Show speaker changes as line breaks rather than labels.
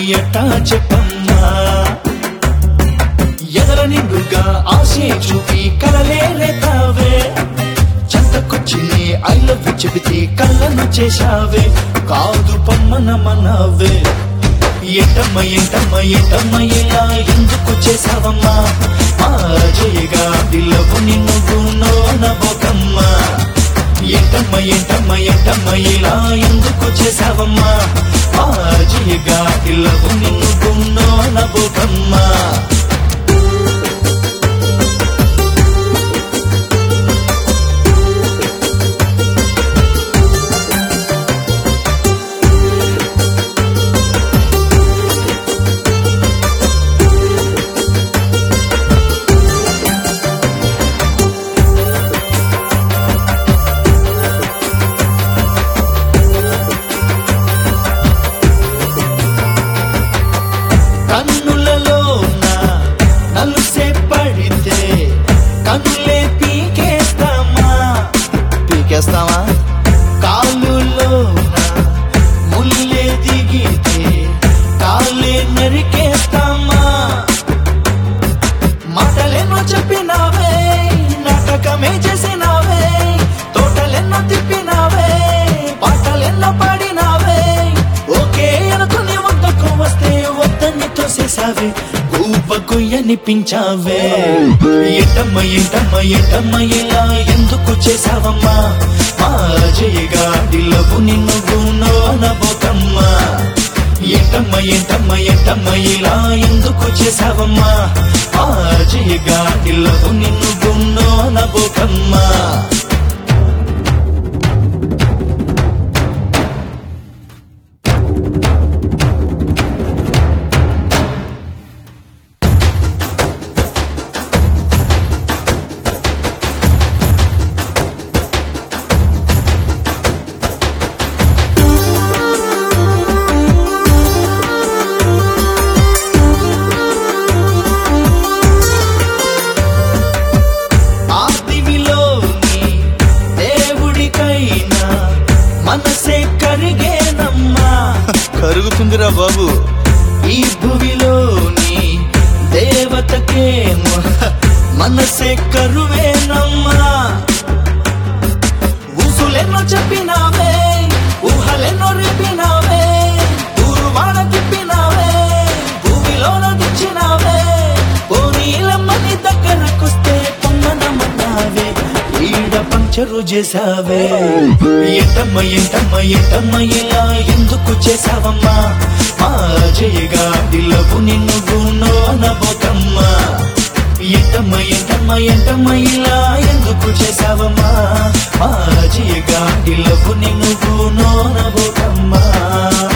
ఎట్టా చెప్పమ్మా ఎదర నిండుగా ఆశే చూపి కలలే రేతావే చెంతకొచ్చి ఐ లవ్ యు చెబితే కళ్ళను చేశావే కాదు పమ్మన మనవే ఎంటమ్మ ఎంటమ్మ ఎంటమ్మ ఇలా ఎందుకు చేసావమ్మా మా జయగా దిల్లవు నిన్ను గున్నో నవ్వకమ్మా ఎంటమ్మ ఎంటమ్మ ఎంటమ్మ ఇలా ఎందుకు చేసావమ్మా మా జయగా దిల్లవు నిన్ను గున్నో నవ్వకమ్మా కన్నులలో నలుసే పడితే కన్నులే పీకేస్తామా పీకేస్తామా కాలులో ముల్లే దిగితే కాలే నరికేస్తామా మాటలెన్నో చెప్పినావే నాటకమే చేసినావే తోటలెన్నో తిప్పినావే పాటలెన్నో పాడినావే ఓకే అనుకుని వద్దకు వస్తే వద్దని తోసేసావే గూప కొయ్యనిపించావే ఎంటమ్మ ఎంటమ్మ ఎంటమ్మ ఇలా ఎందుకు చేసావమ్మా మా జయగా దిల్లవు నిన్ను గునో నవ్వకమ్మా ఎంటమ్మ ఎంటమ్మ ఎంటమ్మ ఇలా ఎందుకు చేసావమ్మా ఆ జయగా దిల్లవు నిన్ను గున్నో నవ్వకమ్మా ఆదివిలోని దేవుడికైనా మనసే కరిగేనమ్మా
కరుగుతుందిరా బాబు
ఈ భువిలోని దేవతకేమో మనసే కరువేనమ్మా ఊసులెన్నో చెప్పినావే ఊహలెన్నో రిపినావే ఊరువాడ తిప్పినావే భూమిలోన దిచ్చినావే పోనీలమ్మని దగ్గరకొస్తే పొమ్మనమన్నావే ఈడ పంచరు చేసావే ఎంటమ్మ ఎంటమ్మ ఎంటమ్మ ఇలా ఎందుకు చేసావమ్మా మా జయగా దిల్లవు నిన్ను గున్నో నవ్వకమ్మా ఎంటమ్మ ఎంటమ్మ ఎంటమ్మ ఇలా ఎందుకు చేసావమ్మా మా జయగా దిల్లవు నిన్ను గున్నో నవ్వకమ్మా